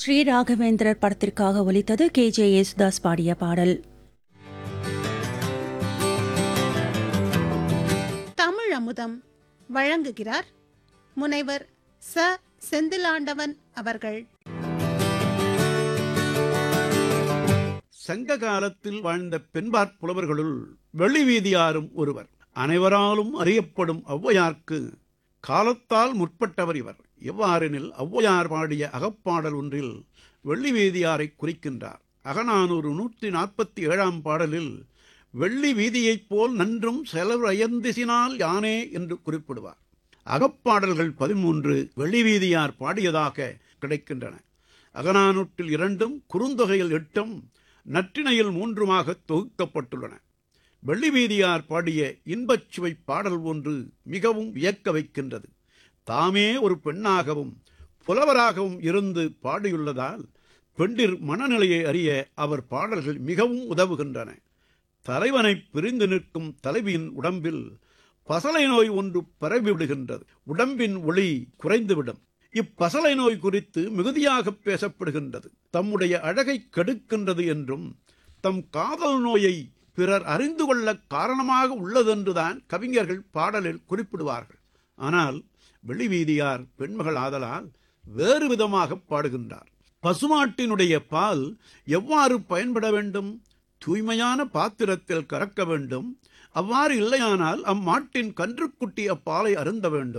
ஸ்ரீ ராகவேந்திரர் படத்திற்காக ஒலித்தது K J Yesudas பாடிய பாடல் தமிழ் அமுதம் வழங்குகிறார் முனைவர் ச செந்திலாண்டவன் அவர்கள் சங்க காலத்தில் வாழ்ந்த பெண்பாற் புலவர்களுள் வெளிவீதியாரும் ஒருவர் அனைவராலும் அறியப்படும் ஔவையார்க்கு காலத்தால் முற்பட்டவர் இவர் எவ்வாறெனில் ஔவையார் பாடிய அகப்பாடல் ஒன்றில் வெள்ளி வீதியாரை குறிக்கின்றார் அகநானூறு நூற்றி நாற்பத்தி ஏழாம் பாடலில் வெள்ளி வீதியைப் போல் நன்றும் செலவயந்திசினால் யானே என்று குறிப்பிடுவார் அகப்பாடல்கள் பதிமூன்று வெள்ளி வீதியார் பாடியதாக கிடைக்கின்றன அகநானூற்றில் இரண்டும் குறுந்தொகையில் எட்டும் நற்றிணையில் மூன்றுமாக தொகுக்கப்பட்டுள்ளன வெள்ளி வீதியார் பாடிய இன்பச் சுவை பாடல் ஒன்று மிகவும் வியக்க வைக்கின்றது தாமே ஒரு பெண்ணாகவும் புலவராகவும் இருந்து பாடியுள்ளதால் பெண்டிர் மனநிலையை அறிய அவர் பாடல்கள் மிகவும் உதவுகின்றன தலைவனை பிரிந்து நிற்கும் தலைவியின் உடம்பில் பசலை நோய் ஒன்று பரவிவிடுகின்றது உடம்பின் ஒளி குறைந்துவிடும் இப்பசலை நோய் குறித்து மிகுதியாக பேசப்படுகின்றது தம்முடைய அழகை கெடுக்கின்றது என்றும் தம் காதல் நோயை பிறர் அறிந்து கொள்ள காரணமாக உள்ளதென்றுதான் கவிஞர்கள் பாடலில் குறிப்பிடுவார்கள் ஆனால் வெளிவீதியார் பெண்மகள் ஆதலால் வேறு விதமாக பாடுகின்றார் பசுமாட்டினுடைய பால் எவ்வாறு பயன்பட வேண்டும் தூய்மையான பாத்திரத்தில் கறக்க வேண்டும் அவ்வாறு இல்லையானால் அம்மாட்டின் கன்றுக்குட்டி அப்பாலை அருந்த வேண்டும்